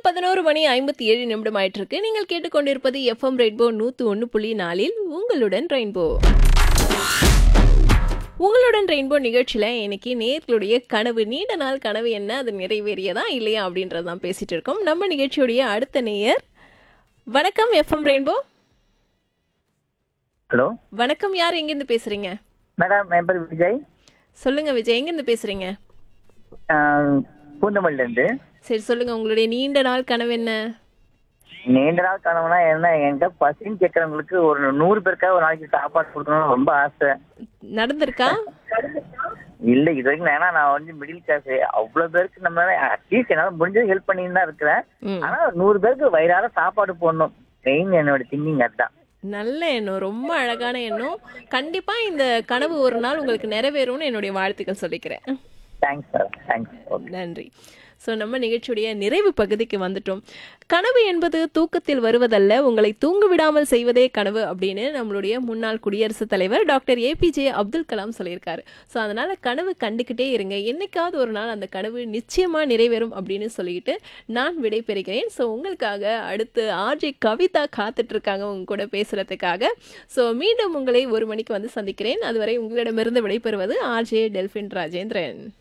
பதினோரு மணி ஐம்பத்தி ஏழு நிமிடம் ஆயிட்டு இருக்கு நீங்கள் கேட்டுக்கொண்டிருப்பது எஃப்எம் ரெயின்போ நூத்து ஒன்று புள்ளி நாலில் உங்களுடன் ரெயின்போ உங்களுடன் ரெயின்போ நிகழ்ச்சியில் இன்னைக்கு நேர்களுடைய கனவு நீண்ட நாள் கனவு என்ன அது நிறைவேறியதா இல்லையா அப்படின்றதான் பேசிட்டு இருக்கோம் நம்ம நிகழ்ச்சியுடைய அடுத்த நேயர் வணக்கம் எஃப்எம் ரெயின்போ ஹலோ வணக்கம் யார் எங்கேருந்து பேசுறீங்க மேடம் என் பேர் விஜய் சொல்லுங்க விஜய் எங்கேருந்து பேசுறீங்க பூந்தமல்லிலேருந்து சரி சொல்லுங்க உங்களுடைய நீண்ட நாள் கனவு என்ன நீண்ட நாள் கனவுனா என்ன என்கிட்ட பசின்னு கேட்கறவங்களுக்கு ஒரு நூறு பேருக்காக ஒரு நாளைக்கு சாப்பாடு கொடுக்கணும்னு ரொம்ப ஆசை நடந்திருக்கா இல்ல இது வரைக்கும் ஏன்னா நான் வந்து மிடில் கிளாஸ் அவ்வளவு பேருக்கு நம்ம அட்லீஸ்ட் என்னால முடிஞ்சது ஹெல்ப் பண்ணிட்டு தான் இருக்கிறேன் ம். ஆனா நூறு பேருக்கு வயிறார சாப்பாடு போடணும் மெயின் என்னோட திங்கிங் அதுதான் நல்ல எண்ணம் ரொம்ப அழகான எண்ணம் கண்டிப்பா இந்த கனவு ஒரு நாள் உங்களுக்கு நிறைவேறும்னு என்னுடைய வாழ்த்துக்கள் சொல்லிக்கிறேன் தேங்க்ஸ் சார் தேங்க்ஸ் ஓகே நன்றி ஸோ நம்ம நிகழ்ச்சியுடைய நிறைவு பகுதிக்கு வந்துட்டோம் கனவு என்பது தூக்கத்தில் வருவதல்ல உங்களை தூங்க விடாமல் செய்வதே கனவு அப்படின்னு நம்மளுடைய முன்னாள் குடியரசுத் தலைவர் டாக்டர் ஏபிஜே அப்துல் கலாம் சொல்லியிருக்காரு ஸோ அதனால கனவு கண்டுக்கிட்டே இருங்க என்னைக்காவது ஒரு நாள் அந்த கனவு நிச்சயமா நிறைவேறும் அப்படின்னு சொல்லிட்டு நான் விடை பெறுகிறேன் ஸோ உங்களுக்காக அடுத்து ஆர்ஜே கவிதா காத்துட்டு இருக்காங்க உங்க கூட பேசுறதுக்காக ஸோ மீண்டும் உங்களை ஒரு மணிக்கு வந்து சந்திக்கிறேன் அதுவரை உங்களிடமிருந்து விடைபெறுவது ஆர்ஜே டெல்பின் ராஜேந்திரன்